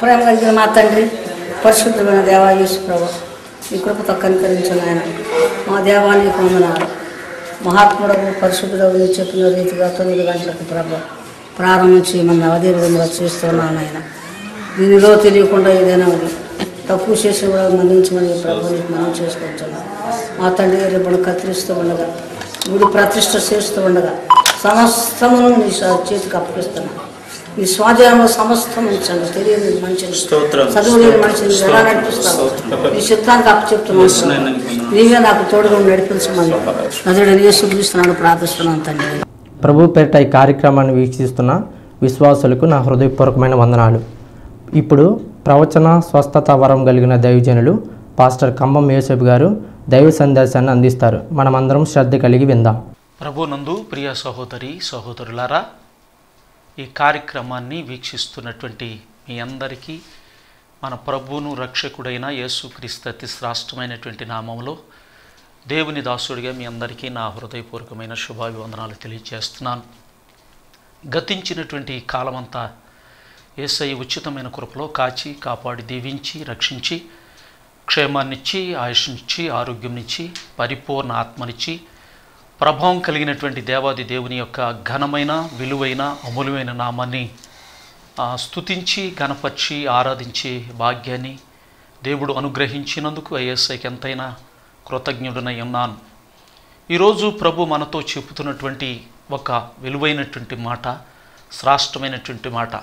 ప్రేమ కలిగిన మా తండ్రి పరిశుద్ధమైన దేవా యేసు ప్రభు ఈ కృపతో కనికరించిన ఆయన మా దేవానికి పొందనాలు మహాత్ముడవు పరిశుద్ధుడవు నీ చెప్పిన రీతిగా తొమ్మిది గంటలకు ప్రభు ప్రారంభించి మన అదే విధంగా చేస్తున్నాను ఆయన దీనిలో తెలియకుండా ఏదైనా ఉంది తప్పు చేసి కూడా మన్నించమని ప్రభుని మనం చేసుకుంటున్నాం మా తండ్రి రేపు కత్తిరిస్తూ ఉండగా గుడి ప్రతిష్ట చేస్తూ ఉండగా సమస్తమును నీ స- చేతికి అప్పగిస్తున్నాను నీ స్వాధీనంలో సమస్తం ఉంచండి తెలియని మనిషిని స్తోత్రం. చదువులేని మనిషిని ఎలా స్తోత్రం. నడిపిస్తావు స్తోత్రం. నీ చిత్తానికి అప్పచెప్తున్నాను నీవే నాకు తోడుగా నడిపించమని నదుడని యేసు క్రీస్తున్నాను ప్రార్థిస్తున్నాను తండ్రి ప్రభు పేరిట ఈ కార్యక్రమాన్ని వీక్షిస్తున్న విశ్వాసులకు నా హృదయపూర్వకమైన వందనాలు ఇప్పుడు ప్రవచన స్వస్థత వరం కలిగిన దైవజనులు పాస్టర్ కంబం యేసబ్ గారు దైవ సందేశాన్ని అందిస్తారు మనమందరం శ్రద్ధ కలిగి విందాం ప్రభునందు ప్రియ సహోదరి సహోదరులారా ఈ కార్యక్రమాన్ని వీక్షిస్తున్నటువంటి మీ అందరికీ మన ప్రభువును రక్షకుడైన యేసుక్రీస్తు అతి శ్రాష్టమైనటువంటి నామంలో దేవుని దాసుడిగా మీ అందరికీ నా హృదయపూర్వకమైన శుభాభివందనాలు తెలియజేస్తున్నాను గతించినటువంటి ఈ కాలమంతా ఏసై ఉచితమైన కృపలో కాచి కాపాడి దీవించి రక్షించి క్షేమాన్నిచ్చి ఆయుష్నిచ్చి ఆరోగ్యంనిచ్చి పరిపూర్ణ ఆత్మనిచ్చి ప్రభావం కలిగినటువంటి దేవాది దేవుని యొక్క ఘనమైన విలువైన అమూల్యమైన నామాన్ని ఆ, స్తుతించి గణపరిచి ఆరాధించే భాగ్యాన్ని దేవుడు అనుగ్రహించినందుకు ఐఎస్ఐకి ఎంతైనా కృతజ్ఞుడనై ఉన్నాను ఈరోజు ప్రభు మనతో చెబుతున్నటువంటి ఒక విలువైనటువంటి మాట శ్రాష్టమైనటువంటి మాట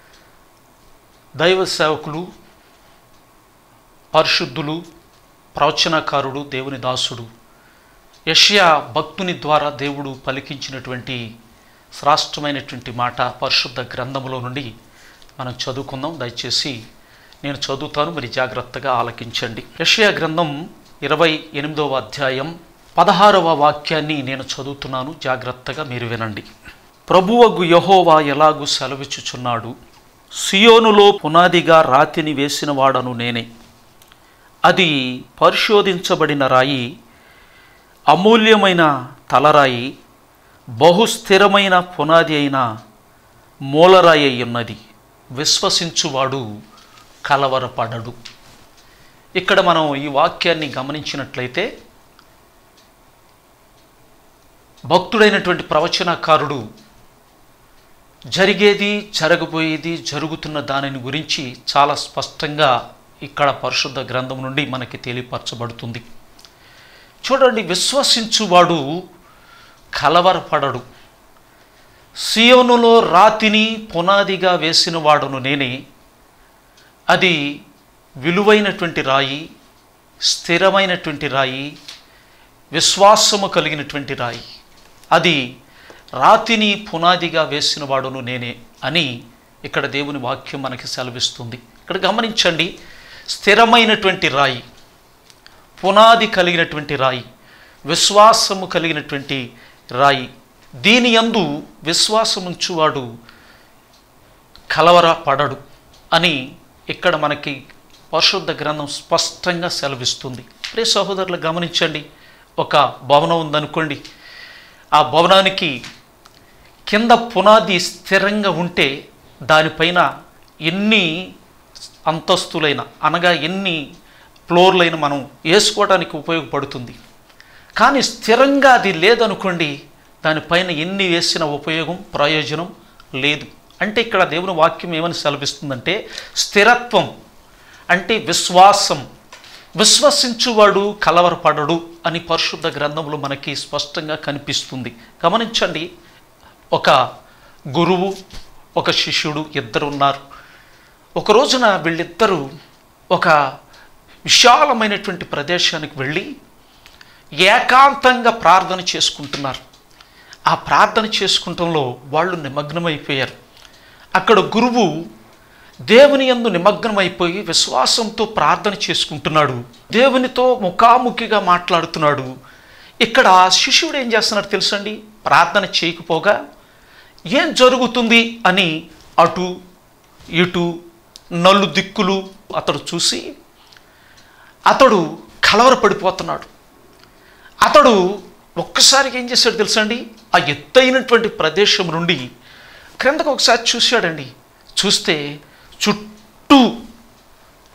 దైవ సేవకులు పరిశుద్ధులు ప్రవచనకారుడు దేవుని దాసుడు యష్యా భక్తుని ద్వారా దేవుడు పలికించినటువంటి శ్రాష్టమైనటువంటి మాట పరిశుద్ధ గ్రంథములో నుండి మనం చదువుకుందాం దయచేసి నేను చదువుతాను మరి జాగ్రత్తగా ఆలకించండి యష్యా గ్రంథం ఇరవై ఎనిమిదవ అధ్యాయం పదహారవ వాక్యాన్ని నేను చదువుతున్నాను జాగ్రత్తగా మీరు వినండి ప్రభువగు యహోవా ఎలాగు సెలవిచ్చుచున్నాడు సియోనులో పునాదిగా రాతిని వేసిన వాడను నేనే అది పరిశోధించబడిన రాయి అమూల్యమైన తలరాయి బహుస్థిరమైన పునాది అయిన మూలరాయి అయి ఉన్నది విశ్వసించువాడు కలవరపడడు ఇక్కడ మనం ఈ వాక్యాన్ని గమనించినట్లయితే భక్తుడైనటువంటి ప్రవచనకారుడు జరిగేది జరగబోయేది జరుగుతున్న దానిని గురించి చాలా స్పష్టంగా ఇక్కడ పరిశుద్ధ గ్రంథం నుండి మనకి తెలియపరచబడుతుంది చూడండి విశ్వసించువాడు కలవరపడడు సియోనులో రాతిని పునాదిగా వేసిన వాడును నేనే అది విలువైనటువంటి రాయి స్థిరమైనటువంటి రాయి విశ్వాసము కలిగినటువంటి రాయి అది రాతిని పునాదిగా వేసిన వాడును నేనే అని ఇక్కడ దేవుని వాక్యం మనకి సెలవిస్తుంది ఇక్కడ గమనించండి స్థిరమైనటువంటి రాయి పునాది కలిగినటువంటి రాయి విశ్వాసము కలిగినటువంటి రాయి దీని యందు విశ్వాసముంచువాడు కలవర పడడు అని ఇక్కడ మనకి పరిశుద్ధ గ్రంథం స్పష్టంగా సెలవిస్తుంది ప్రియ సహోదరులు గమనించండి ఒక భవనం ఉందనుకోండి ఆ భవనానికి కింద పునాది స్థిరంగా ఉంటే దానిపైన ఎన్ని అంతస్తులైన అనగా ఎన్ని ఫ్లోర్లైన మనం వేసుకోవడానికి ఉపయోగపడుతుంది కానీ స్థిరంగా అది లేదనుకోండి దానిపైన ఎన్ని వేసిన ఉపయోగం ప్రయోజనం లేదు అంటే ఇక్కడ దేవుని వాక్యం ఏమని సెలవిస్తుందంటే స్థిరత్వం అంటే విశ్వాసం విశ్వసించువాడు కలవరపడడు అని పరిశుద్ధ గ్రంథంలో మనకి స్పష్టంగా కనిపిస్తుంది గమనించండి ఒక గురువు ఒక శిష్యుడు ఇద్దరు ఉన్నారు ఒక రోజున వీళ్ళిద్దరూ ఒక విశాలమైనటువంటి ప్రదేశానికి వెళ్ళి ఏకాంతంగా ప్రార్థన చేసుకుంటున్నారు ఆ ప్రార్థన చేసుకుంటంలో వాళ్ళు నిమగ్నమైపోయారు అక్కడ గురువు దేవుని యందు నిమగ్నమైపోయి విశ్వాసంతో ప్రార్థన చేసుకుంటున్నాడు దేవునితో ముఖాముఖిగా మాట్లాడుతున్నాడు ఇక్కడ శిష్యుడు ఏం చేస్తున్నాడు తెలుసండి ప్రార్థన చేయకపోగా ఏం జరుగుతుంది అని అటు ఇటు నలు దిక్కులు అతడు చూసి అతడు కలవరపడిపోతున్నాడు అతడు ఒక్కసారికి ఏం చేశాడు తెలుసండి ఆ ఎత్తైనటువంటి ప్రదేశం నుండి క్రిందకు ఒకసారి చూశాడండి చూస్తే చుట్టూ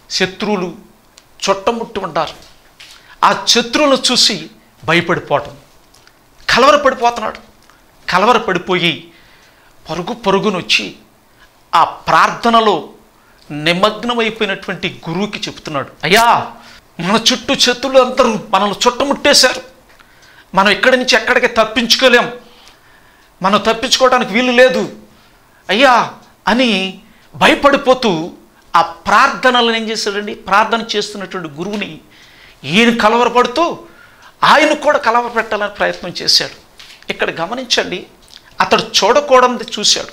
శత్రువులు చుట్టముట్టి ఉంటారు ఆ శత్రువులను చూసి భయపడిపోవటం కలవరపడిపోతున్నాడు కలవరపడిపోయి పరుగు పరుగును వచ్చి ఆ ప్రార్థనలో నిమగ్నమైపోయినటువంటి గురువుకి చెప్తున్నాడు అయ్యా మన చుట్టూ శత్రువులు అందరూ మనల్ని చుట్టముట్టేశారు మనం ఇక్కడి నుంచి ఎక్కడికి తప్పించుకోలేం మనం తప్పించుకోవడానికి వీలు లేదు అయ్యా అని భయపడిపోతూ ఆ ప్రార్థనలను ఏం చేశాడండి ప్రార్థన చేస్తున్నటువంటి గురువుని ఈయన కలవరపడుతూ ఆయన కూడా కలవర పెట్టాలని ప్రయత్నం చేశాడు ఇక్కడ గమనించండి అతడు చూడకూడనిది చూశాడు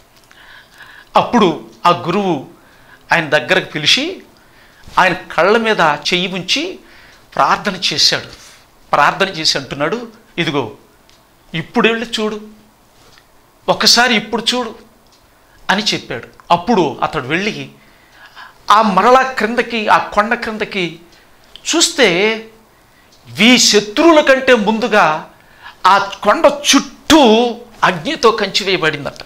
అప్పుడు ఆ గురువు ఆయన దగ్గరకు పిలిచి ఆయన కళ్ళ మీద చెయ్యి ఉంచి ప్రార్థన చేశాడు ప్రార్థన చేసి అంటున్నాడు ఇదిగో ఇప్పుడు వెళ్ళి చూడు ఒకసారి ఇప్పుడు చూడు అని చెప్పాడు అప్పుడు అతడు వెళ్ళి ఆ మరలా క్రిందకి ఆ కొండ క్రిందకి చూస్తే వీ శత్రువుల కంటే ముందుగా ఆ కొండ చుట్టూ అగ్నితో కంచి వేయబడిందట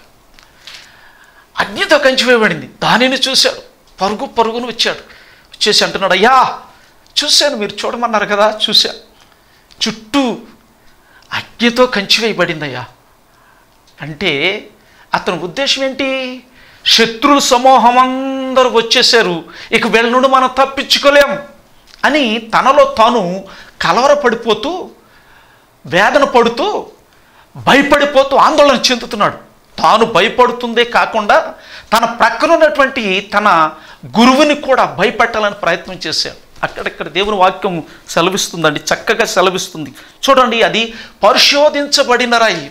అగ్నితో కంచి వేయబడింది దానిని చూశాడు పరుగు పరుగును వచ్చాడు వచ్చేసి అంటున్నాడు అయ్యా చూశాను మీరు చూడమన్నారు కదా చూశా చుట్టూ అగ్నితో కంచి వేయబడిందయ్యా అంటే అతని ఉద్దేశం ఏంటి శత్రువుల సమూహం అందరూ వచ్చేసారు ఇక వీళ్ళ నుండి మనం తప్పించుకోలేం అని తనలో తాను కలవరపడిపోతూ వేదన పడుతూ భయపడిపోతూ ఆందోళన చెందుతున్నాడు తాను భయపడుతుందే కాకుండా తన ప్రక్కన ఉన్నటువంటి తన గురువుని కూడా భయపెట్టాలని ప్రయత్నం చేశాడు అక్కడక్కడ దేవుని వాక్యం సెలవిస్తుందండి చక్కగా సెలవిస్తుంది చూడండి అది పరిశోధించబడిన రాయి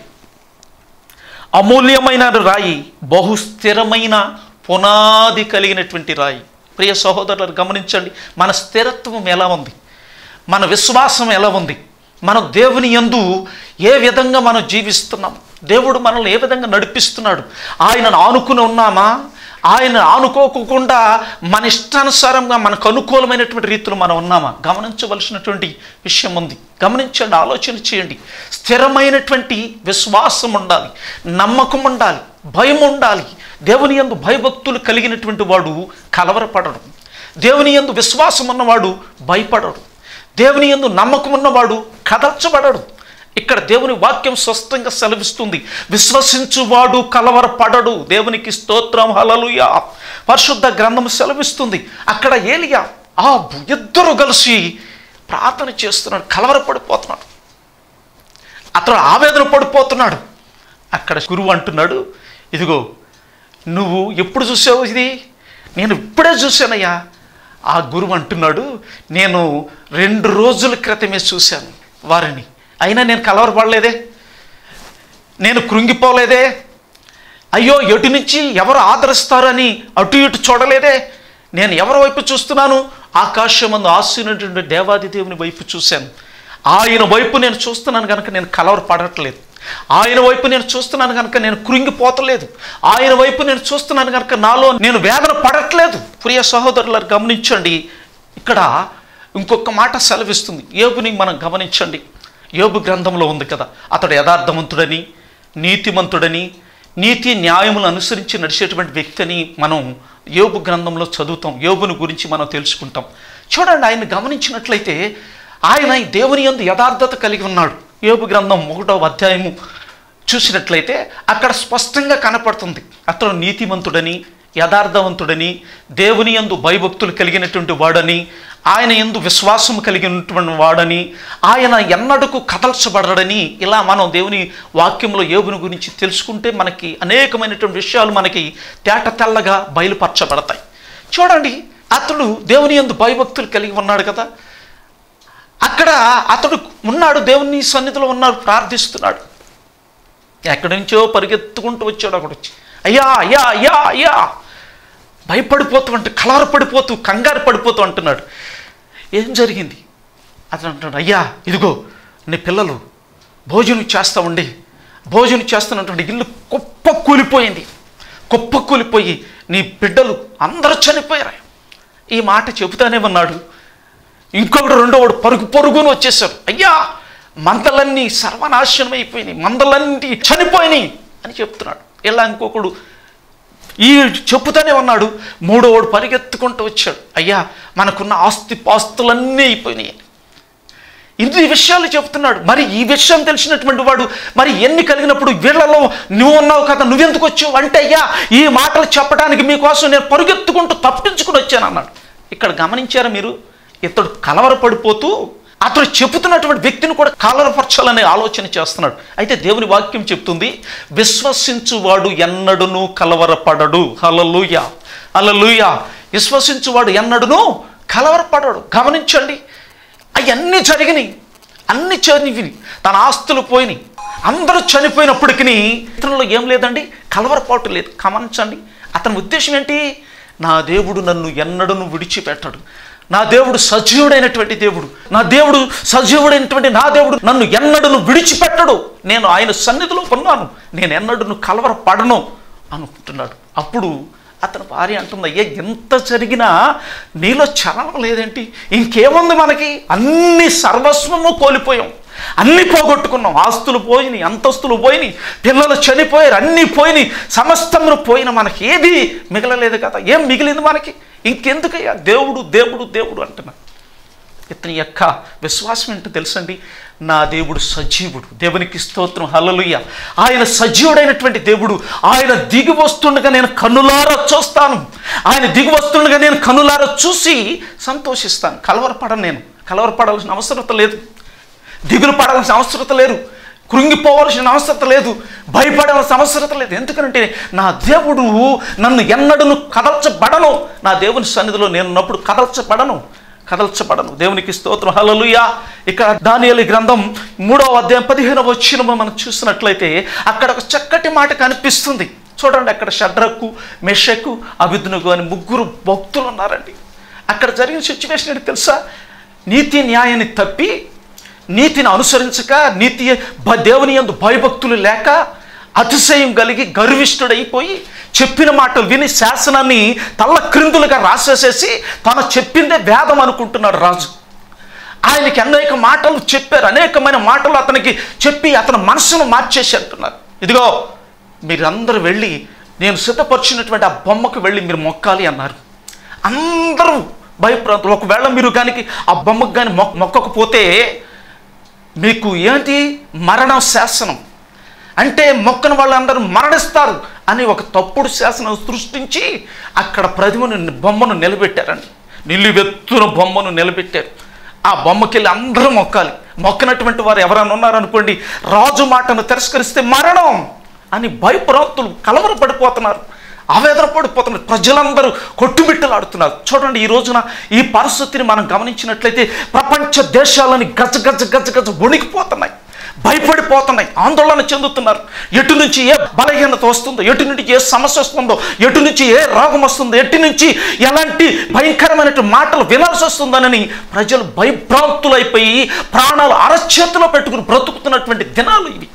అమూల్యమైన రాయి బహుస్థిరమైన పునాది కలిగినటువంటి రాయి ప్రియ సహోదరులు గమనించండి మన స్థిరత్వం ఎలా ఉంది మన విశ్వాసం ఎలా ఉంది మనం దేవుని యందు ఏ విధంగా మనం జీవిస్తున్నాం దేవుడు మనల్ని ఏ విధంగా నడిపిస్తున్నాడు ఆయనను ఆనుకుని ఉన్నామా ఆయన ఆనుకోకుండా మన ఇష్టానుసారంగా మనకు అనుకూలమైనటువంటి రీతిలో మనం ఉన్నామా గమనించవలసినటువంటి విషయం ఉంది గమనించండి ఆలోచన చేయండి స్థిరమైనటువంటి విశ్వాసం ఉండాలి నమ్మకం ఉండాలి భయం ఉండాలి దేవుని యందు భయభక్తులు కలిగినటువంటి వాడు కలవరపడడు దేవుని యందు విశ్వాసం ఉన్నవాడు భయపడడు దేవుని యందు నమ్మకం ఉన్నవాడు కదల్చబడడు ఇక్కడ దేవుని వాక్యం స్పష్టంగా సెలవిస్తుంది విశ్వసించువాడు కలవరపడడు దేవునికి స్తోత్రం హలలుయా పరిశుద్ధ గ్రంథం సెలవిస్తుంది అక్కడ ఏలియా ఆ ఇద్దరు కలిసి ప్రార్థన చేస్తున్నాడు కలవరపడిపోతున్నాడు అతను ఆవేదన పడిపోతున్నాడు అక్కడ గురువు అంటున్నాడు ఇదిగో నువ్వు ఎప్పుడు చూసావు ఇది నేను ఇప్పుడే చూశానయ్యా ఆ గురువు అంటున్నాడు నేను రెండు రోజుల క్రితమే చూశాను వారిని అయినా నేను కలవరపడలేదే నేను కృంగిపోలేదే అయ్యో ఎటు నుంచి ఎవరు ఆదరిస్తారని అటు ఇటు చూడలేదే నేను ఎవరి వైపు చూస్తున్నాను ఆకాశమందు ఆశీనటువంటి దేవాది దేవుని వైపు చూశాను ఆయన వైపు నేను చూస్తున్నాను కనుక నేను కలవర పడట్లేదు ఆయన వైపు నేను చూస్తున్నాను కనుక నేను కృంగిపోతలేదు ఆయన వైపు నేను చూస్తున్నాను కనుక నాలో నేను వేదన పడట్లేదు ప్రియ సహోదరులను గమనించండి ఇక్కడ ఇంకొక మాట సెలవిస్తుంది యోబుని మనం గమనించండి యోబు గ్రంథంలో ఉంది కదా అతడు యథార్థవంతుడని నీతిమంతుడని నీతి న్యాయములు అనుసరించి నడిచేటువంటి వ్యక్తి అని మనం యోబు గ్రంథంలో చదువుతాం యోబుని గురించి మనం తెలుసుకుంటాం చూడండి ఆయన గమనించినట్లయితే ఆయన ఈ దేవుని యందు యథార్థత కలిగి ఉన్నాడు యోబు గ్రంథం ఒకటవ అధ్యాయము చూసినట్లయితే అక్కడ స్పష్టంగా కనపడుతుంది అతడు నీతిమంతుడని యథార్థవంతుడని దేవుని యందు భయభక్తులు కలిగినటువంటి వాడని ఆయన ఎందు విశ్వాసం కలిగినటువంటి వాడని ఆయన ఎన్నడకు కదల్చబడడని ఇలా మనం దేవుని వాక్యంలో యోగుని గురించి తెలుసుకుంటే మనకి అనేకమైనటువంటి విషయాలు మనకి తేట తెల్లగా బయలుపరచబడతాయి చూడండి అతడు దేవుని ఎందు భయభక్తులు కలిగి ఉన్నాడు కదా అక్కడ అతడు ఉన్నాడు దేవుని సన్నిధిలో ఉన్నాడు ప్రార్థిస్తున్నాడు ఎక్కడి నుంచో పరిగెత్తుకుంటూ వచ్చాడు అక్కడ వచ్చి అయ్యా అయ్యా అయ్యా అయ్యా భయపడిపోతూ అంటే కలవర పడిపోతూ కంగారు పడిపోతూ అంటున్నాడు ఏం జరిగింది అతను అంటున్నాడు అయ్యా ఇదిగో నీ పిల్లలు భోజనం చేస్తా ఉండి భోజనం చేస్తున్నటువంటి ఇల్లు కుప్ప కూలిపోయింది కుప్ప కూలిపోయి నీ బిడ్డలు అందరూ చనిపోయారు ఈ మాట చెబుతానే ఉన్నాడు ఇంకొకడు రెండోవాడు పరుగు పరుగును వచ్చేసాడు అయ్యా మందలన్నీ సర్వనాశనం అయిపోయినాయి మందలన్నీ చనిపోయినాయి అని చెప్తున్నాడు ఇలా ఇంకొకడు ఈ చెప్పుతూనే ఉన్నాడు మూడోవాడు పరిగెత్తుకుంటూ వచ్చాడు అయ్యా మనకున్న ఆస్తి పాస్తులన్నీ అయిపోయినాయి ఇన్ని విషయాలు చెప్తున్నాడు మరి ఈ విషయం తెలిసినటువంటి వాడు మరి ఎన్ని కలిగినప్పుడు వీళ్ళలో నువ్వు ఉన్నావు కదా నువ్వెందుకు వచ్చావు అంటే అయ్యా ఈ మాటలు చెప్పడానికి మీకోసం నేను పరుగెత్తుకుంటూ తప్పించుకుని వచ్చాను అన్నాడు ఇక్కడ గమనించారా మీరు ఇతడు కలవరపడిపోతూ అతడు చెబుతున్నటువంటి వ్యక్తిని కూడా కలవరపరచాలనే ఆలోచన చేస్తున్నాడు అయితే దేవుని వాక్యం చెప్తుంది విశ్వసించువాడు ఎన్నడును కలవరపడడు హలలుయ హలలుయ విశ్వసించువాడు ఎన్నడును కలవరపడడు గమనించండి అవన్నీ జరిగినాయి అన్ని చనివిని తన ఆస్తులు పోయినాయి అందరూ చనిపోయినప్పటికీ ఇతరులో ఏం లేదండి కలవరపాటు లేదు గమనించండి అతని ఉద్దేశం ఏంటి నా దేవుడు నన్ను ఎన్నడను విడిచిపెట్టడు నా దేవుడు సజీవుడైనటువంటి దేవుడు నా దేవుడు సజీవుడైనటువంటి నా దేవుడు నన్ను ఎన్నడను విడిచిపెట్టడు నేను ఆయన సన్నిధిలో ఉన్నాను నేను ఎన్నడను కలవరపడను అనుకుంటున్నాడు అప్పుడు అతని భార్య అంటుంది అయ్యా ఎంత జరిగినా నీలో చలనం లేదేంటి ఇంకేముంది మనకి అన్ని సర్వస్వము కోల్పోయాం అన్నీ పోగొట్టుకున్నాం ఆస్తులు పోయినాయి అంతస్తులు పోయినాయి పిల్లలు చనిపోయారు అన్నీ పోయినాయి సమస్తమును పోయిన మనకి ఏది మిగలలేదు కదా ఏం మిగిలింది మనకి ఇంకెందుకయ్యా దేవుడు దేవుడు దేవుడు అంటున్నా ఇతని యొక్క విశ్వాసం ఏంటో తెలుసండి నా దేవుడు సజీవుడు దేవునికి స్తోత్రం హల్లలుయ్య ఆయన సజీవుడైనటువంటి దేవుడు ఆయన దిగి వస్తుండగా నేను కన్నులారా చూస్తాను ఆయన దిగి వస్తుండగా నేను కన్నులారా చూసి సంతోషిస్తాను కలవరపడను నేను కలవరపడాల్సిన అవసరత లేదు దిగులు పడాల్సిన అవసరత లేదు కృంగిపోవలసిన అవసరత లేదు భయపడాల్సిన అవసరత లేదు ఎందుకంటే నా దేవుడు నన్ను ఎన్నడను కదల్చబడను నా దేవుని సన్నిధిలో నేను ఉన్నప్పుడు కదల్చబడను కదల్చబడను దేవునికి స్తోత్రం హల్లెలూయా ఇక్కడ దానియలు గ్రంథం మూడవ అధ్యాయం పదిహేనవ వచ్చిన మనం చూసినట్లయితే అక్కడ ఒక చక్కటి మాట కనిపిస్తుంది చూడండి అక్కడ షడ్రకు మెషకు అభిద్నుగు అని ముగ్గురు భక్తులు ఉన్నారండి అక్కడ జరిగిన సిచ్యువేషన్ ఏంటి తెలుసా నీతి న్యాయాన్ని తప్పి నీతిని అనుసరించక నీతి భ- దేవుని యందు భయభక్తులు లేక అతిశయం కలిగి గర్విష్ఠుడైపోయి చెప్పిన మాటలు విని శాసనాన్ని తల్ల క్రిందులుగా రాసేసేసి తను చెప్పిందే వేదం అనుకుంటున్నాడు రాజు ఆయనకి అనేక మాటలు చెప్పారు అనేకమైన మాటలు అతనికి చెప్పి అతని మనసును మార్చేసి అంటున్నారు ఇదిగో మీరందరూ వెళ్ళి నేను సిద్ధపరిచినటువంటి ఆ బొమ్మకు వెళ్ళి మీరు మొక్కాలి అన్నారు అందరూ భయప్రాంతులు ఒకవేళ మీరు కానీ ఆ బొమ్మకు కానీ మొక్క మొక్కకపోతే మీకు ఏంటి మరణం శాసనం అంటే మొక్కని వాళ్ళందరూ మరణిస్తారు అని ఒక తప్పుడు శాసనం సృష్టించి అక్కడ ప్రతిమను బొమ్మను నిలబెట్టారండి నిలువెత్తున బొమ్మను నిలబెట్టారు ఆ బొమ్మకెళ్ళి అందరూ మొక్కాలి మొక్కనటువంటి వారు ఎవరైనా ఉన్నారనుకోండి రాజు మాటను తిరస్కరిస్తే మరణం అని భయప్రాంతులు కలవరపడిపోతున్నారు ఆవేదన పడిపోతున్నారు ప్రజలందరూ కొట్టుమిట్టలాడుతున్నారు చూడండి ఈ రోజున ఈ పరిస్థితిని మనం గమనించినట్లయితే ప్రపంచ దేశాలని గజ గజ గజ గజ వణికిపోతున్నాయి భయపడిపోతున్నాయి ఆందోళన చెందుతున్నారు ఎటు నుంచి ఏ బలహీనత వస్తుందో ఎటు నుంచి ఏ సమస్య వస్తుందో ఎటు నుంచి ఏ రోగం వస్తుందో ఎటు నుంచి ఎలాంటి భయంకరమైన మాటలు వినాల్సి వస్తుందనని ప్రజలు భయభ్రాంతులైపోయి ప్రాణాలు అరచేతిలో పెట్టుకుని బ్రతుకుతున్నటువంటి దినాలు ఇవి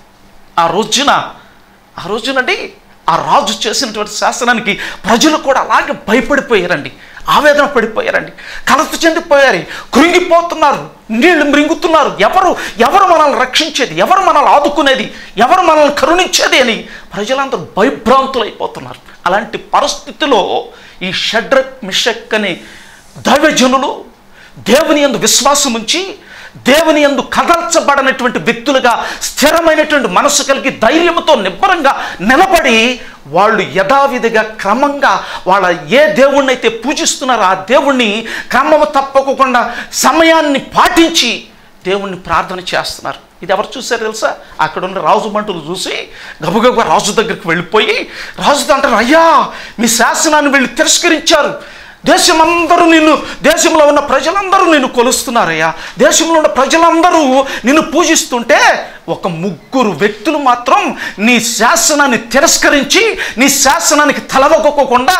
ఆ రోజున ఆ రోజునండి ఆ రాజు చేసినటువంటి శాసనానికి ప్రజలు కూడా అలాగే భయపడిపోయారండి ఆవేదన పడిపోయారండి కలత చెందిపోయారు కృంగిపోతున్నారు నీళ్లు మృంగుతున్నారు ఎవరు ఎవరు మనల్ని రక్షించేది ఎవరు మనల్ని ఆదుకునేది ఎవరు మనల్ని కరుణించేది అని ప్రజలందరూ భయభ్రాంతులైపోతున్నారు అలాంటి పరిస్థితిలో ఈ షడ్రక్ మిషక్ అనే దైవజనులు దేవుని యందు విశ్వాసం ఉంచి దేవుని యందు కదల్చబడనటువంటి వ్యక్తులుగా స్థిరమైనటువంటి మనసు కలిగి ధైర్యంతో నిబ్బరంగా నిలబడి వాళ్ళు యథావిధిగా క్రమంగా వాళ్ళ ఏ దేవుణ్ణి అయితే పూజిస్తున్నారో ఆ దేవుణ్ణి క్రమము తప్పకుండా సమయాన్ని పాటించి దేవుణ్ణి ప్రార్థన చేస్తున్నారు ఇది ఎవరు చూశారు తెలుసా అక్కడ ఉన్న రాజు మంటలు చూసి గబగబా రాజు దగ్గరికి వెళ్ళిపోయి రాజుతో అంటారు అయ్యా మీ శాసనాన్ని వీళ్ళు తిరస్కరించారు దేశమందరూ నిన్ను దేశంలో ఉన్న ప్రజలందరూ నిన్ను కొలుస్తున్నారయ్యా దేశంలో ఉన్న ప్రజలందరూ నిన్ను పూజిస్తుంటే ఒక ముగ్గురు వ్యక్తులు మాత్రం నీ శాసనాన్ని తిరస్కరించి నీ శాసనానికి తలవొక్కకుండా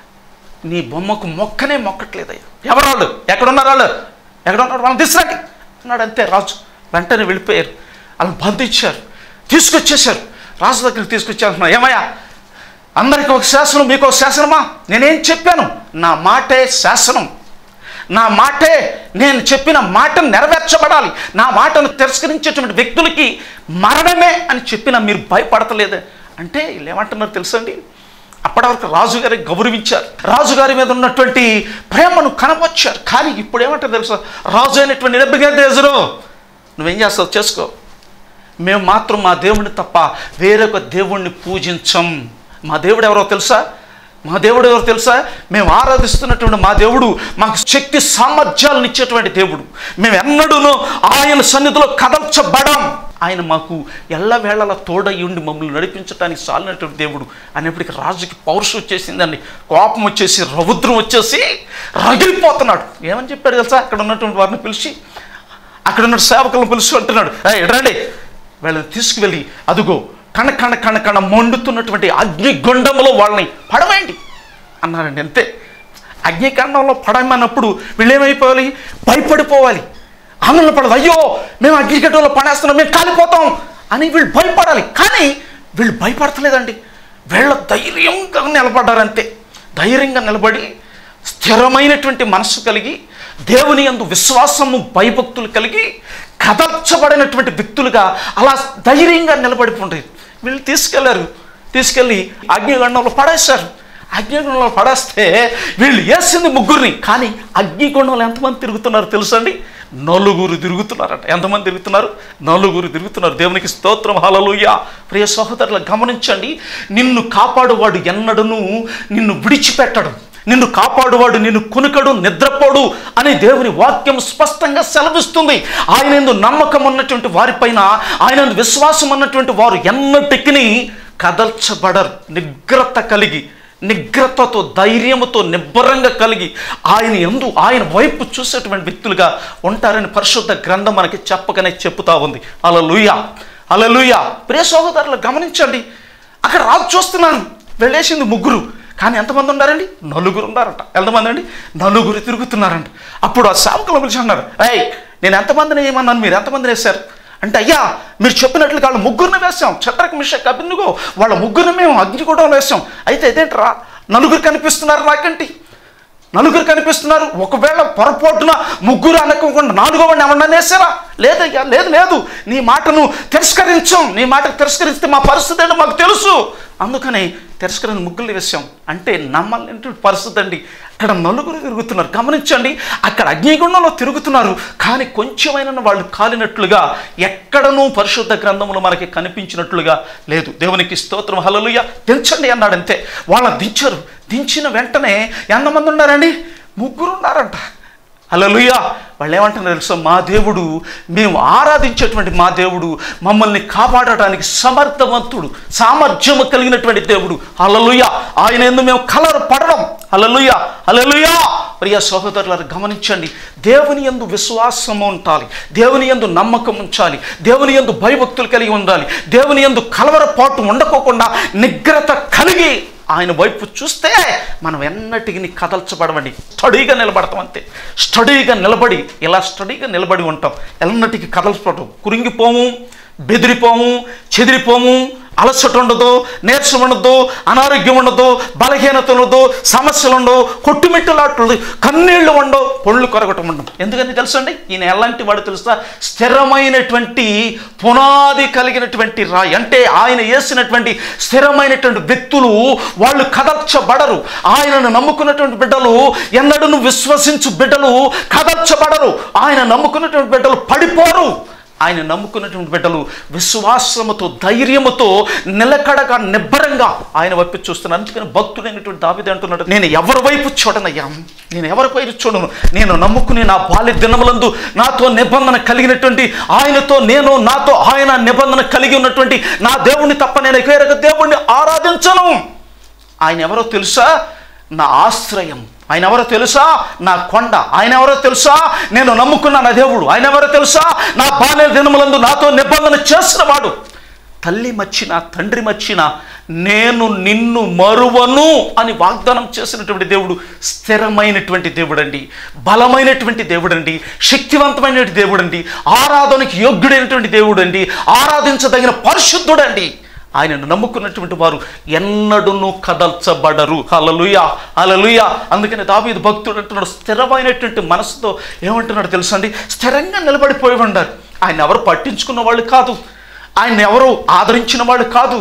నీ బొమ్మకు మొక్కనే మొక్కట్లేదయ్యా ఎవరాళ్ళు ఎక్కడున్నారు వాళ్ళు ఎక్కడున్నారు వాళ్ళని తీసుకురండి అన్నాడు అంతే రాజు వెంటనే వెళ్ళిపోయారు వాళ్ళని బంధించారు తీసుకొచ్చేసారు రాజు దగ్గరికి తీసుకొచ్చారు ఏమయ్యా అందరికీ ఒక శాసనం మీకు ఒక శాసనమా నేనేం చెప్పాను నా మాటే శాసనం నా మాటే నేను చెప్పిన మాట నెరవేర్చబడాలి నా మాటను తిరస్కరించేటువంటి వ్యక్తులకి మరణమే అని చెప్పినా మీరు భయపడతలేదే అంటే వీళ్ళు ఏమంటున్నారు తెలుసండి అప్పటి వరకు రాజుగారి గౌరవించారు రాజుగారి మీద ఉన్నటువంటి ప్రేమను కనపరిచారు కానీ ఇప్పుడు ఏమంటారు తెలుసా రాజు అయినటువంటి నెబ్బుగేదేజరు నువ్వేం చేస్తావు చేసుకో మేము మాత్రం మా దేవుడిని తప్ప వేరొక దేవుణ్ణి పూజించం మా దేవుడు ఎవరో తెలుసా మా దేవుడు ఎవరో తెలుసా మేము ఆరాధిస్తున్నటువంటి మా దేవుడు మాకు శక్తి సామర్థ్యాలను ఇచ్చేటువంటి దేవుడు మేము ఎన్నడూనూ ఆయన సన్నిధిలో కదల్చబడం ఆయన మాకు ఎల్లవేళలా తోడయ్యుండి మమ్మల్ని నడిపించడానికి సాలినటువంటి దేవుడు అనేప్పటికీ రాజుకి పౌరుషం వచ్చేసిందండి కోపం వచ్చేసి రౌద్రం వచ్చేసి రగిలిపోతున్నాడు ఏమని చెప్పాడు తెలుసా అక్కడ ఉన్నటువంటి వారిని పిలిచి అక్కడ ఉన్న సేవకులను పిలుస్తూ అంటున్నాడు "ఏయ్, రండి వీళ్ళని తీసుకువెళ్ళి అదుగో కణ కణ కణ కణ మండుతున్నటువంటి అగ్నిగుండంలో వాళ్ళని పడవేయండి అన్నారండి అంతే అగ్నికాండంలో పడమన్నప్పుడు వీళ్ళు ఏమైపోవాలి భయపడిపోవాలి ఆందోళన పడదు అయ్యో మేము అగ్నిగడ్డంలో పడేస్తున్నాం మేము కాలిపోతాం అని వీళ్ళు భయపడాలి కానీ వీళ్ళు భయపడతలేదండి వీళ్ళ ధైర్యంగా నిలబడ్డారంతే ధైర్యంగా నిలబడి స్థిరమైనటువంటి మనస్సు కలిగి దేవుని యందు విశ్వాసము భయభక్తులు కలిగి కదల్చబడినటువంటి వ్యక్తులుగా అలా ధైర్యంగా నిలబడి ఉండేది వీళ్ళు తీసుకెళ్లారు తీసుకెళ్ళి అగ్నిగుండంలో పడేశారు అగ్నిగుండంలో పడేస్తే వీళ్ళు వేసింది ముగ్గురిని కానీ అగ్నిగుండంలో ఎంతమంది తిరుగుతున్నారు తెలుసండి నలుగురు తిరుగుతున్నారట ఎంతమంది తిరుగుతున్నారు నలుగురు తిరుగుతున్నారు దేవునికి స్తోత్రం హలలుయ ప్రియ సహోదరులు గమనించండి నిన్ను కాపాడువాడు ఎన్నడను నిన్ను విడిచిపెట్టడు నిన్ను కాపాడువాడు నిన్ను కునుకడు నిద్రపోడు అని దేవుని వాక్యం స్పష్టంగా సెలవిస్తుంది ఆయన ఎందు నమ్మకం ఉన్నటువంటి వారిపైన ఆయన యందు విశ్వాసం ఉన్నటువంటి వారు ఎన్నటికి కదల్చబడరు నిగ్రత కలిగి నిగ్రతతో ధైర్యముతో నిబ్బరంగా కలిగి ఆయన ఎందు ఆయన వైపు చూసేటువంటి వ్యక్తులుగా ఉంటారని పరిశుద్ధ గ్రంథం మనకి చెప్పకనే చెప్పుతా ఉంది అలలుయ అలలుయ ప్రియ సహోదరులు గమనించండి అక్కడ రాజు చూస్తున్నాను వెళ్ళేసింది ముగ్గురు కానీ ఎంతమంది ఉన్నారండి నలుగురు ఉన్నారట ఎంతమంది అండి నలుగురు తిరుగుతున్నారంట అప్పుడు ఆ సేవకులు పిలిచి అన్నారు అయ్యి నేను ఎంతమందిని ఏమన్నాను మీరు ఎంతమందిని వేశారు అంటే అయ్యా మీరు చెప్పినట్లు వాళ్ళు ముగ్గురిని వేసాం చట్రకు మిషక్ అభిన్నుగో వాళ్ళ ముగ్గురిని మేము అగ్నిగూడంలో వేసాం అయితే ఇదేంట్రా నలుగురు కనిపిస్తున్నారు నాకేంటి నలుగురు కనిపిస్తున్నారు ఒకవేళ పొరపాటున ముగ్గురు అనుకోకుండా నాలుగో వాడిని ఎవరన్నా వేసారా లేదయ్యా లేదు లేదు నీ మాటను తిరస్కరించాం నీ మాటకు తిరస్కరిస్తే మా పరిస్థితి ఏంటో మాకు తెలుసు అందుకని తిరస్కరణ ముగ్గులు వేసాం అంటే నమ్మలేని పరిస్థితి అండి అక్కడ నలుగురు తిరుగుతున్నారు గమనించండి అక్కడ అగ్నిగుండంలో తిరుగుతున్నారు కానీ కొంచెమైనా వాళ్ళు కాలినట్లుగా ఎక్కడనూ పరిశుద్ధ గ్రంథములు మనకి కనిపించినట్లుగా లేదు దేవునికి స్తోత్రం హలలుయ దించండి అన్నాడు అంతే వాళ్ళని దించారు దించిన వెంటనే ఎంతమంది ఉన్నారండి ముగ్గురు ఉన్నారంట హల్లెలూయా వాళ్ళు ఏమంటున్నారు తెలుసా మా దేవుడు మేము ఆరాధించేటువంటి మా దేవుడు మమ్మల్ని కాపాడటానికి సమర్థవంతుడు సామర్థ్యము కలిగినటువంటి దేవుడు హల్లెలూయా ఆయన ఎందు మేము కలరు పడడం హల్లెలూయా హల్లెలూయా ప్రియ సహోదరులారు గమనించండి దేవుని యందు విశ్వాసం ఉండాలి దేవుని యందు నమ్మకం ఉంచాలి దేవుని యందు భయభక్తులు కలిగి ఉండాలి దేవుని యందు కలవరపాటు ఉండకోకుండా నిగ్రత కలిగి ఆయన వైపు చూస్తే మనం ఎన్నటికి కదల్చబడమండి స్టడీగా నిలబడతాం అంతే స్టడీగా నిలబడి ఇలా స్టడీగా నిలబడి ఉంటాం ఎన్నటికి కదల్చబడటం కురింగిపోము బెదిరిపోము చెదిరిపోము అలసట ఉండదు నీరసం ఉండదు అనారోగ్యం ఉండదు బలహీనత ఉండదు సమస్యలు ఉండవు కొట్టుమిట్టులాట్లు కన్నీళ్లు ఉండవు పొళ్ళు కొరగటం ఉండదు ఎందుకని తెలుసండి ఈయన ఎలాంటి వాడు తెలుసా స్థిరమైనటువంటి పునాది కలిగినటువంటి రాయి అంటే ఆయన వేసినటువంటి స్థిరమైనటువంటి వ్యక్తులు వాళ్ళు కదల్చబడరు ఆయనను నమ్ముకున్నటువంటి బిడ్డలు ఎన్నడూ విశ్వసించు బిడ్డలు కదల్చబడరు ఆయన నమ్ముకున్నటువంటి బిడ్డలు పడిపోరు ఆయన నమ్ముకున్నటువంటి బిడ్డలు విశ్వాసముతో ధైర్యముతో నిలకడగా నిబ్బరంగా ఆయన వైపు చూస్తున్నాను అందుకని భక్తుడైనటువంటి దావిది అంటున్నాడు నేను ఎవరి వైపు చూడనయ్యా నేను ఎవరి వైపు చూడను నేను నమ్ముకుని నా బాల్య దినములందు నాతో నిబంధన కలిగినటువంటి ఆయనతో నేను నాతో ఆయన నిబంధన కలిగి ఉన్నటువంటి నా దేవుణ్ణి తప్ప నేను వేరొక దేవుణ్ణి ఆరాధించను ఆయన ఎవరో తెలుసా నా ఆశ్రయం ఆయన ఎవరో తెలుసా నా కొండ ఆయన ఎవరో తెలుసా నేను నమ్ముకున్న నా దేవుడు ఆయన ఎవరో తెలుసా నా బాల్య దినములందు నాతో నిబంధన చేసినవాడు తల్లి మచ్చిన తండ్రి మచ్చిన నేను నిన్ను మరువను అని వాగ్దానం చేసినటువంటి దేవుడు స్థిరమైనటువంటి దేవుడండి బలమైనటువంటి దేవుడండి శక్తివంతమైనటువంటి దేవుడండి ఆరాధనకి యోగ్యుడైనటువంటి దేవుడండి ఆరాధించదగిన పరిశుద్ధుడండి ఆయనను నమ్ముకున్నటువంటి వారు ఎన్నడూనూ కదల్చబడరు హలలుయ హలలుయ అందుకని దావీదు భక్తుడు అంటున్నాడు స్థిరమైనటువంటి మనసుతో ఏమంటున్నాడు తెలుసా అండి స్థిరంగా నిలబడిపోయి ఉండారు ఆయన ఎవరు పట్టించుకున్న వాళ్ళు కాదు ఆయన ఎవరు ఆదరించిన వాళ్ళు కాదు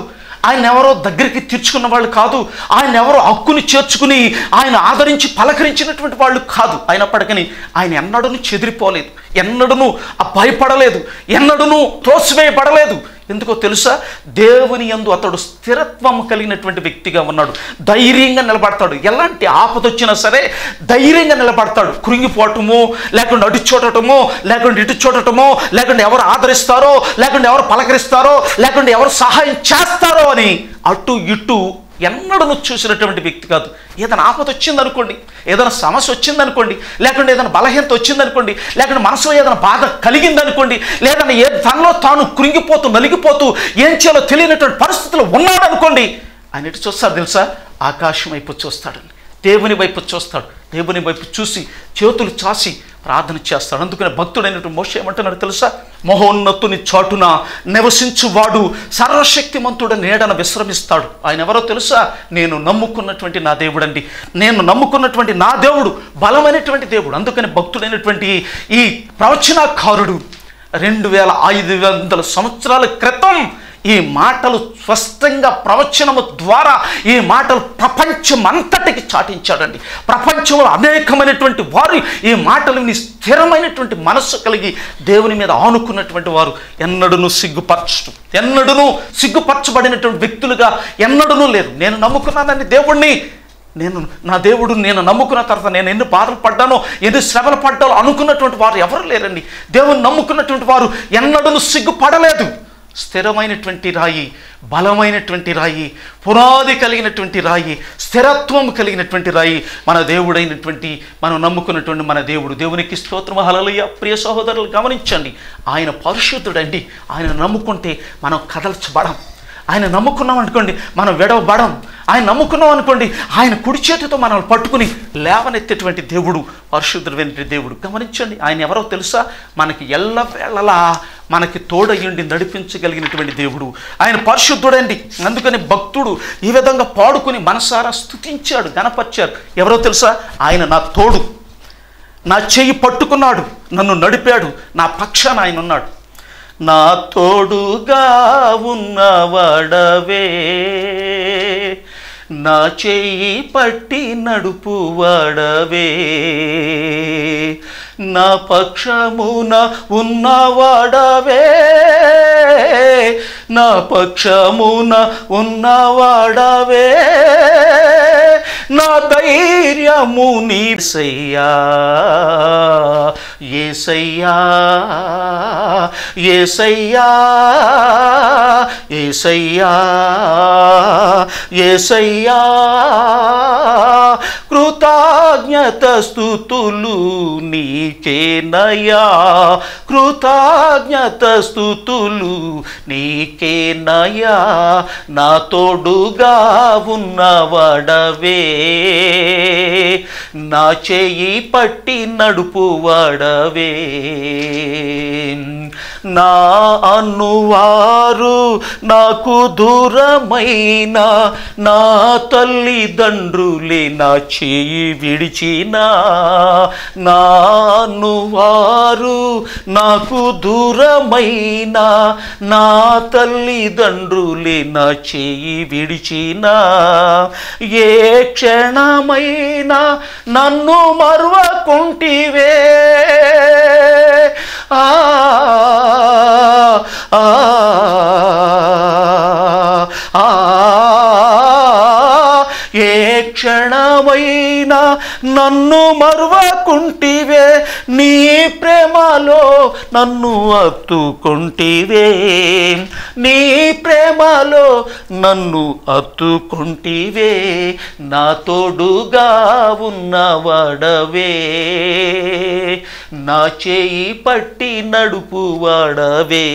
ఆయన ఎవరో దగ్గరికి తీర్చుకున్న వాళ్ళు కాదు ఆయన ఎవరో హక్కుని చేర్చుకుని ఆయన ఆదరించి పలకరించినటువంటి వాళ్ళు కాదు అయినప్పటికీ ఆయన ఎన్నడూ చెదిరిపోలేదు ఎన్నడూ భయపడలేదు ఎన్నడూ త్రోసివేయబడలేదు ఎందుకో తెలుసా దేవుని యందు అతడు స్థిరత్వం కలిగినటువంటి వ్యక్తిగా ఉన్నాడు ధైర్యంగా నిలబడతాడు ఎలాంటి ఆపద వచ్చినా సరే ధైర్యంగా నిలబడతాడు కృంగిపోవటమో లేకుండా అటు చూడటమో లేకుండా ఇటు చూడటమో లేకుండా ఎవరు ఆదరిస్తారో లేకుండా ఎవరు పలకరిస్తారో లేకుండా ఎవరు సహాయం చేస్తారో అని అటు ఇటు ఎన్నడూ చూసినటువంటి వ్యక్తి కాదు ఏదైనా ఆపద వచ్చిందనుకోండి ఏదైనా సమస్య వచ్చిందనుకోండి లేకుంటే ఏదైనా బలహీనత వచ్చిందనుకోండి లేకుంటే మనసులో ఏదైనా బాధ కలిగిందనుకోండి లేదంటే ఏ తనలో తాను కృంగిపోతూ నలిగిపోతూ ఏం చేయాలో తెలియనటువంటి పరిస్థితులు ఉన్నాడనుకోండి ఆయన ఎటు చూస్తాడు తెలుసా ఆకాశం వైపు చూస్తాడండి దేవుని వైపు చూస్తాడు దేవుని వైపు చూసి చేతులు చాసి ప్రార్థన చేస్తాడు అందుకని భక్తుడైనటువంటి మోష ఏమంటున్నాడు తెలుసా మహోన్నతుని చాటున నివసించువాడు సర్వశక్తిమంతుడు నీడన విశ్రమిస్తాడు ఆయన ఎవరో తెలుసా నేను నమ్ముకున్నటువంటి నా దేవుడండి నేను నమ్ముకున్నటువంటి నా దేవుడు బలమైనటువంటి దేవుడు అందుకని భక్తుడైనటువంటి ఈ ప్రవచనకారుడు రెండు వేల ఐదు వందల సంవత్సరాల క్రితం ఈ మాటలు స్పష్టంగా ప్రవచనము ద్వారా ఈ మాటలు ప్రపంచమంతటికి చాటించాడండి ప్రపంచంలో అనేకమైనటువంటి వారు ఈ మాటలు విని స్థిరమైనటువంటి మనస్సు కలిగి దేవుని మీద ఆనుకున్నటువంటి వారు ఎన్నడూను సిగ్గుపరచు ఎన్నడూను సిగ్గుపరచబడినటువంటి వ్యక్తులుగా ఎన్నడూనూ లేరు నేను నమ్ముకున్నానని దేవుణ్ణి నేను నా దేవుడు నేను నమ్ముకున్న తర్వాత నేను ఎన్ని బాధలు పడ్డానో ఎన్ని శ్రమలు పడ్డానో అనుకున్నటువంటి వారు ఎవరు లేరండి దేవుని నమ్ముకున్నటువంటి వారు ఎన్నడూ సిగ్గుపడలేదు స్థిరమైనటువంటి రాయి బలమైనటువంటి రాయి పునాది కలిగినటువంటి రాయి స్థిరత్వం కలిగినటువంటి రాయి మన దేవుడైనటువంటి మనం నమ్ముకున్నటువంటి మన దేవుడు దేవునికి స్తోత్రం హలలుయ ప్రియ సహోదరులు గమనించండి ఆయన పరిశుద్ధుడండి ఆయన నమ్ముకుంటే మనం కదల్చబడం ఆయన నమ్ముకున్నాం అనుకోండి మనం విడవబడం ఆయన నమ్ముకున్నాం అనుకోండి ఆయన కుడి చేతితో మనల్ని పట్టుకుని లేవనెత్తేటువంటి దేవుడు పరిశుద్ధుడైన దేవుడు గమనించండి ఆయన ఎవరో తెలుసా మనకి ఎల్లవేళలా మనకి తోడయ్యుండి నడిపించగలిగినటువంటి దేవుడు ఆయన పరిశుద్ధుడండి అందుకని భక్తుడు ఈ విధంగా పాడుకుని మనసారా స్తుతించాడు గనపరిచారు ఎవరో తెలుసా ఆయన నా తోడు నా చెయ్యి పట్టుకున్నాడు నన్ను నడిపాడు నా పక్షాన ఆయన ఉన్నాడు నా తోడుగా ఉన్నవాడవే నా చెయ్యి పట్టి నడుపువాడవే నా పక్షమున ఉన్నవాడవే నా పక్షమున ఉన్నవాడవే నా ధైర్యము నీసయ్యా ఏసయ్యా ఏసయ్యా ఏసయ్యా ఏసయ్యా కృతజ్ఞత స్థుతులు నీకేనయా కృతజ్ఞత స్థుతులు నీకేనయా నా తోడుగా ఉన్నవాడవే నా చేయి పట్టి నడుపువాడవే నా అన్నువారు నాకు దూరమైన నా తల్లిదండ్రులే నా చేయి విడిచిన నా అన్నువారు నాకు దూరమైన నా తల్లిదండ్రులే నా చేయి విడిచిన ఏ క్షణమైనా నన్ను మరువకుంటివే ఆ ఆ ఆ ఏ క్షణమైనా నన్ను మరువకుంటివే నీ ప్రేమలో నన్ను అత్తుకుంటివే నీ ప్రేమలో నన్ను అత్తుకుంటివే నా తోడుగా ఉన్నవాడవే నా చేయి పట్టి నడుపువాడవే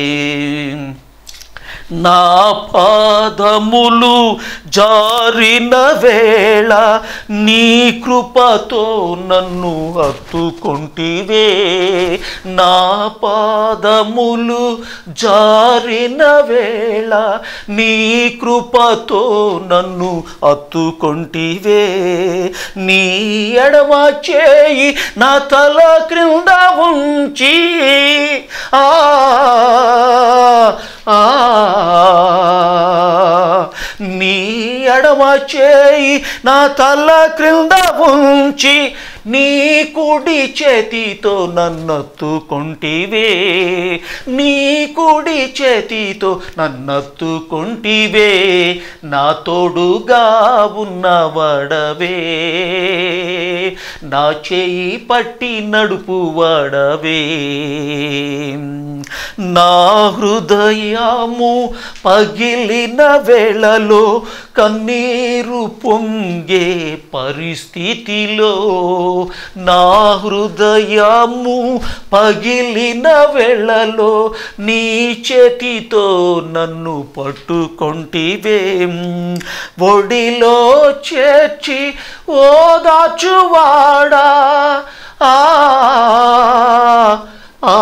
నా పాదములు జారిన వేళ నీ కృపతో నన్ను హత్తుకుంటివే నా పాదములు జారిన వేళ నీ కృపతో నన్ను హత్తుకుంటివే నీ ఎడమ చేయి నా తల క్రింద ఉంచి ఆ ఆ చేయి నా తల క్రింద ఉంచి నీ కుడి చేతితో నన్నొత్తుకొంటివే నీ కుడి చేతితో నన్నొత్తుకొంటివే నా తోడుగా ఉన్నవాడవే నా చేయి పట్టి నడుపు వాడవే నా హృదయము పగిలిన వేళలో కన్నీరు పొంగే పరిస్థితిలో నా హృదయము పగిలిన వేళలో నీ చేతితో నన్ను పట్టుకొంటివే ఒడిలో చేర్చి ఓదాచువాడా ఆ ఆ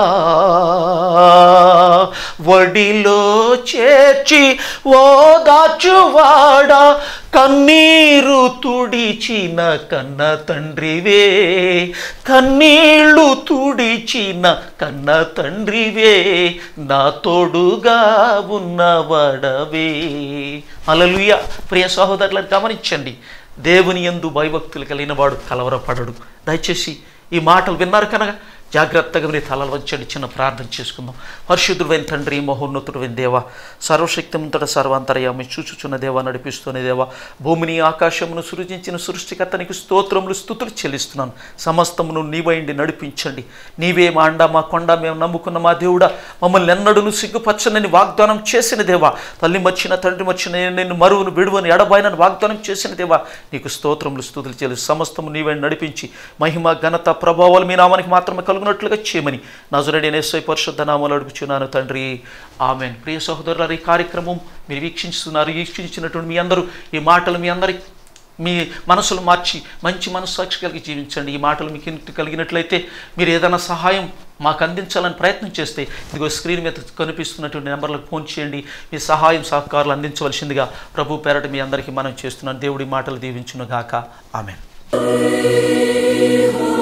వడిలో చేర్చి ఓదాచువాడా కన్నీరు తుడిచిన కన్న తండ్రివే కన్నీళ్ళు తుడిచిన కన్న తండ్రివే నా తోడుగా ఉన్నవాడవే అలలుయ ప్రియ సహోదరులను గమనించండి దేవుని యందు భయభక్తులు కలిగిన వాడు కలవరపడడు దయచేసి ఈ మాటలు విన్నారు కనుక జాగ్రత్తగా మీరు తలలు వంచండి చిన్న ప్రార్థన చేసుకుందాం పరిశుద్ధుడైన తండ్రి మహోన్నతుడైన దేవ సర్వశక్తిమంతుడ సర్వాంతరయామి చూచుచున్న దేవ నడిపిస్తున్న దేవ భూమిని ఆకాశమును సృజించిన సృష్టికర్తనికి స్తోత్రములు స్థుతులు చెల్లిస్తున్నాను సమస్తమును నీవైండి నడిపించండి నీవే మా అండ మా కొండ మేము నమ్ముకున్న మా దేవుడా మమ్మల్ని ఎన్నడూను సిగ్గుపరచనని వాగ్దానం చేసిన దేవా తల్లి మర్చిన తండ్రి మర్చిన నేను మరువును విడువని ఎడబాయినని వాగ్దానం చేసిన దేవా నీకు స్తోత్రములు స్థుతులు చెల్లి సమస్తము నీవే నడిపించి మహిమ ఘనత ప్రభావాలు మీ నామానికి మాత్రమే కలుగునట్లుగా చేయమని నజరడి నేసై పరిశుద్ధ నామాలు అడుగుచున్నాను తండ్రి ఆమెన్ ప్రియ సహోదరులారు ఈ కార్యక్రమం మీరు వీక్షిస్తున్నారు వీక్షించినటువంటి మీ అందరూ ఈ మాటలు మీ అందరి మీ మనసులు మార్చి మంచి మనస్సాక్షి కలిగి జీవించండి ఈ మాటలు మీకు ఇంటి కలిగినట్లయితే మీరు ఏదైనా సహాయం మాకు అందించాలని ప్రయత్నం చేస్తే ఇదిగో స్క్రీన్ మీద కనిపిస్తున్నటువంటి నెంబర్లకు ఫోన్ చేయండి మీ సహాయం సహకారాలు అందించవలసిందిగా ప్రభు పేరట మీ అందరికీ మనం చేస్తున్నాను దేవుడి మాటలు దీవించును గాక ఆమెన్